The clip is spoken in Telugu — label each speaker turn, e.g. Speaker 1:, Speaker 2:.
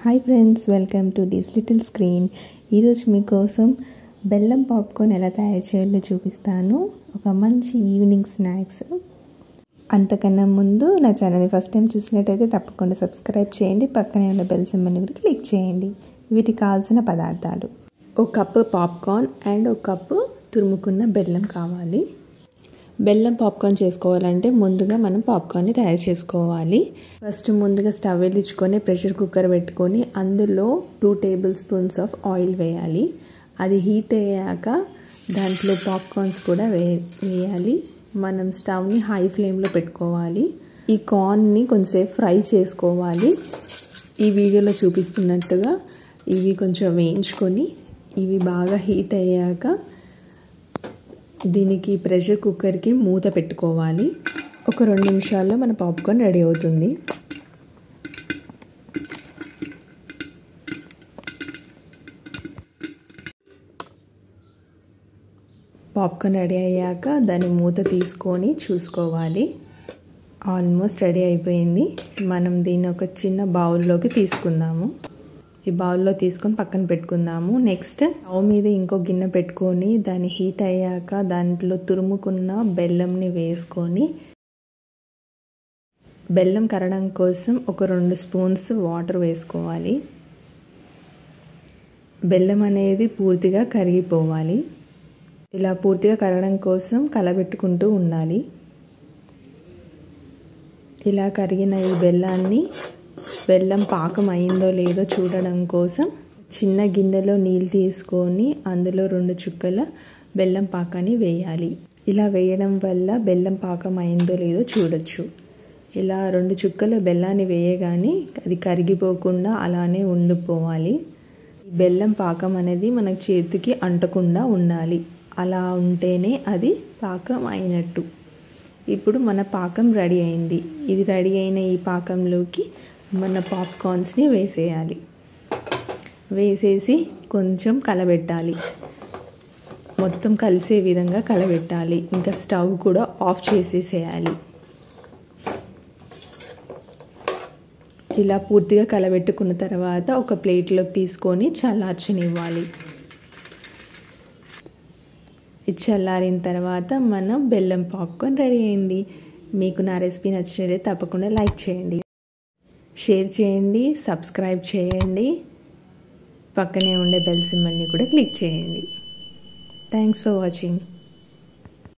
Speaker 1: hi friends welcome to this little screen ఈరోజు మీకోసం బెల్లం పాప్కార్న్ ఎలా తయారు చేయాలో చూపిస్తాను ఒక మంచి ఈవినింగ్ స్నాక్స్ అంతకన్నా ముందు నా ఛానల్ని ఫస్ట్ టైం చూసినట్టయితే తప్పకుండా సబ్స్క్రైబ్ చేయండి పక్కనే ఉన్న బెల్ సింబల్ని కూడా క్లిక్ చేయండి వీటికి కావాల్సిన పదార్థాలు ఒక కప్పు పాప్కార్న్ అండ్ ఒక కప్పు తురుముకున్న బెల్లం కావాలి బెల్లం పాప్కార్న్ చేసుకోవాలంటే ముందుగా మనం పాప్కార్న్ని తయారు చేసుకోవాలి ఫస్ట్ ముందుగా స్టవ్ వెలిగించుకొని ప్రెషర్ కుక్కర్ పెట్టుకొని అందులో two tablespoons of oil వేయాలి అది హీట్ అయ్యాక దాంట్లో పాప్కార్న్స్ కూడా వే వేయాలి మనం స్టవ్ని హై ఫ్లేమ్లో పెట్టుకోవాలి ఈ కార్న్ని కొంచెంసేపు ఫ్రై చేసుకోవాలి ఈ వీడియోలో చూపిస్తున్నట్టుగా ఇవి కొంచెం వేయించుకొని ఇవి బాగా హీట్ అయ్యాక దీనికి ప్రెషర్ కుక్కర్కి మూత పెట్టుకోవాలి ఒక రెండు నిమిషాల్లో మన పాప్కార్న్ రెడీ అవుతుంది పాప్కార్న్ రెడీ అయ్యాక దాని మూత తీసుకొని చూసుకోవాలి ఆల్మోస్ట్ రెడీ అయిపోయింది మనం దీన్ని ఒక చిన్న బౌల్లోకి తీసుకుందాము ఈ బౌల్లో తీసుకొని పక్కన పెట్టుకుందాము నెక్స్ట్ స్టవ్ మీద ఇంకో గిన్నె పెట్టుకొని దాన్ని హీట్ అయ్యాక దాంట్లో తురుముకున్న బెల్లంని వేసుకొని బెల్లం కరగడం కోసం ఒక రెండు స్పూన్స్ వాటర్ వేసుకోవాలి బెల్లం అనేది పూర్తిగా కరిగిపోవాలి ఇలా పూర్తిగా కరగడం కోసం కలబెట్టుకుంటూ ఉండాలి ఇలా కరిగిన ఈ బెల్లాన్ని బెల్లం పాకం అయిందో లేదో చూడడం కోసం చిన్న గిన్నెలో నీళ్ళు తీసుకొని అందులో రెండు చుక్కల బెల్లం పాకాన్ని వేయాలి ఇలా వేయడం వల్ల బెల్లం పాకం అయిందో లేదో చూడొచ్చు ఇలా రెండు చుక్కల బెల్లాన్ని వేయగానే అది కరిగిపోకుండా అలానే ఉండిపోవాలి బెల్లం పాకం అనేది మన చేతికి అంటకుండా ఉండాలి అలా ఉంటేనే అది పాకం అయినట్టు ఇప్పుడు మన పాకం రెడీ అయింది ఇది రెడీ అయిన ఈ పాకంలోకి మన పాప్కార్న్స్ని వేసేయాలి వేసేసి కొంచెం కలబెట్టాలి మొత్తం కలిసే విధంగా కలబెట్టాలి ఇంకా స్టవ్ కూడా ఆఫ్ చేసేసేయాలి ఇలా పూర్తిగా కలబెట్టుకున్న తర్వాత ఒక ప్లేట్లోకి తీసుకొని చల్లార్చనివ్వాలి ఇది చల్లారిన తర్వాత మనం బెల్లం పాప్కార్న్ రెడీ అయింది మీకు నా రెసిపీ నచ్చినట్లయితే తప్పకుండా లైక్ చేయండి షేర్ చేయండి సబ్స్క్రైబ్ చేయండి పక్కనే ఉండే బెల్ సింబల్ని కూడా క్లిక్ చేయండి థ్యాంక్స్ ఫర్ వాచింగ్